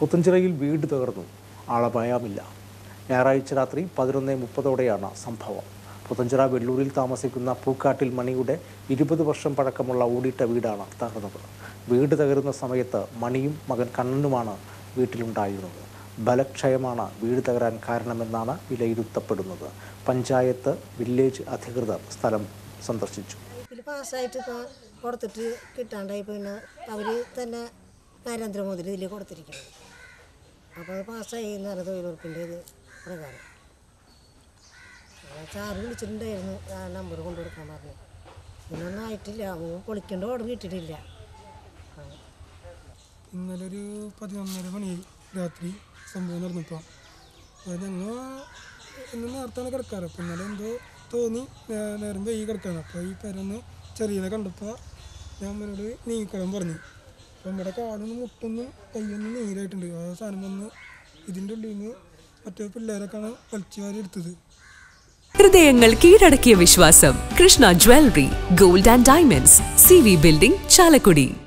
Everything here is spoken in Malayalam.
പുത്തഞ്ചിറയിൽ വീട് തകർന്നു ആളപായമില്ല ഞായറാഴ്ച രാത്രി പതിനൊന്ന് മുപ്പതോടെയാണ് സംഭവം പുത്തഞ്ചിറ വെള്ളൂരിൽ താമസിക്കുന്ന പൂക്കാട്ടിൽ മണിയുടെ ഇരുപത് വർഷം പഴക്കമുള്ള ഓടിട്ട വീടാണ് തകർന്നത് വീട് തകരുന്ന സമയത്ത് മണിയും മകൻ കണ്ണനുമാണ് വീട്ടിലുണ്ടായിരുന്നത് ബലക്ഷയമാണ് വീട് തകരാൻ കാരണമെന്നാണ് വിലയിരുത്തപ്പെടുന്നത് പഞ്ചായത്ത് വില്ലേജ് അധികൃതർ സ്ഥലം സന്ദർശിച്ചു ഇതിൽ പാസ്സായിട്ട് ഇപ്പോൾ കൊടുത്തിട്ട് കിട്ടാണ്ടായി പിന്നെ അവർ തന്നെ നരേന്ദ്രമോദി ഇതിൽ കൊടുത്തിരിക്കുന്നത് അപ്പോൾ അത് പാസ്സായി എന്ന് പറഞ്ഞ തൊഴിലുറപ്പിൻ്റെ ഇത് പ്രകാരം സാറ് വിളിച്ചിട്ടുണ്ടായിരുന്നു ആ നമ്പർ കൊണ്ടു കൊടുക്കാൻ പറഞ്ഞു ഇന്നൊന്നും ആയിട്ടില്ല അവൻ പൊളിക്കേണ്ട ഓർഡർ കിട്ടിയിട്ടില്ല ആ. ഇന്നലെ ഒരു പതിനൊന്നര മണിയായി രാത്രി സംഭവം നടന്നപ്പോൾ അപ്പോൾ ഞങ്ങൾ ഇന്ന് നേരത്താണ് കിടക്കാറ് അപ്പോൾ ഇന്നലെ എന്തോ തോന്നി നേ- നേരം വൈകി കിടക്കാണ് അപ്പോൾ ഈ പെരന്ന് ചെറിയനെ കണ്ടപ്പോൾ ഞാൻ അമ്മനോട് നീക്കണം പറഞ്ഞു അപ്പോൾ നമ്മുടെ കാലൊന്നും മുട്ടൊന്നും കയ്യൊന്നും നീരായിട്ടുണ്ട് ആ സാധനം വന്ന് ഇതിൻ്റെ ഉള്ളിൽ നിന്ന് മറ്റേ പിള്ളേരൊക്കെയാണ് വലിച്ചു വാരി എടുത്തത് ഹൃദയങ്ങൾ കീഴടക്കിയ വിശ്വാസം Krishna jewellery gold and diamonds C V building Chalakudy